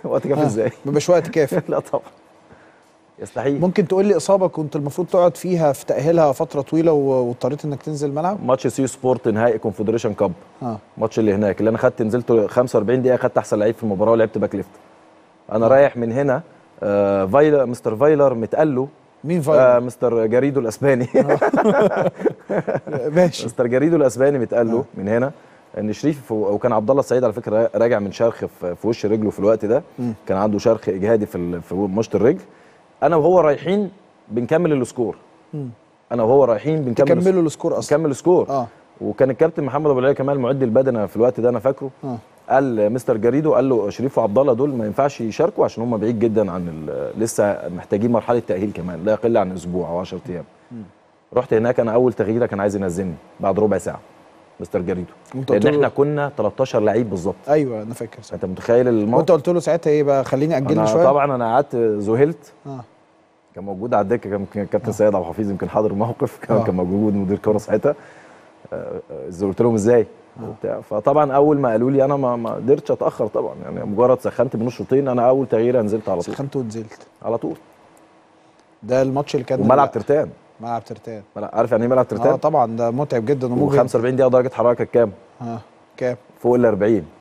وقت كافي ازاي مبقاش وقت كافي لا طبعا يستحيل ممكن تقول لي اصابه كنت المفروض تقعد فيها في تاهيلها فتره طويله و- واضطريت انك تنزل الملعب ماتش سيو سبورت نهائي كونفدريشن كاب اه الماتش اللي هناك اللي انا خدت نزلت 45 دقيقه خدت احسن لعيب في المباراه ولعبت باك ليفت انا رايح من هنا آه فايلر مستر فايلر متقال له مين آه فايلر مستر جاريدو الاسباني ماشي مستر جاريدو الاسباني متقال له من هنا ان شريف وكان عبد الله السعيد على فكره راجع من شرخ في في وش رجله في الوقت ده مم. كان عنده شرخ اجهادي في ال- في مشط الرجل انا وهو رايحين بنكمل السكور مم. انا وهو رايحين بنكمل تكملوا السكور اصلا نكمل سكور اه وكان الكابتن محمد ابو العلا كمال معد البدنه في الوقت ده انا فاكره اه قال مستر جريدو قال له شريف وعبد الله دول ما ينفعش يشاركوا عشان هم بعيد جدا عن ال- لسه محتاجين مرحله تاهيل كمان لا يقل عن اسبوع او 10 ايام رحت هناك انا اول تغييره كان عايز ينزلني بعد ربع ساعه مستر جريدو وانت لان قلت له- احنا كنا 13 لعيب بالظبط ايوه انا فاكر صح. انت متخيل وانت الموقف قلت له ساعتها ايه بقى خليني اجلني أنا شويه طبعا انا قعدت ذهلت اه كان موجود على الدكه كان كان كابتن سيد عبد الحفيظ يمكن حاضر الموقف كان آه. كان موجود مدير كوره ساعتها آه، آه، قلت لهم ازاي وبتاع فطبعا اول ما قالوا لي انا ما ما قدرتش اتاخر طبعا يعني مجرد سخنت بين الشوطين انا اول تغييره نزلت على طول سخنت ونزلت على طول ده الماتش اللي كان وملعب ترتان ملعب ترتان ملعب- عارف يعني ايه ملعب اه ترتان؟ طبعا ده متعب جدا ومجهد و45 دقيقه درجه حراره كانت كام؟ اه كام فوق ال 40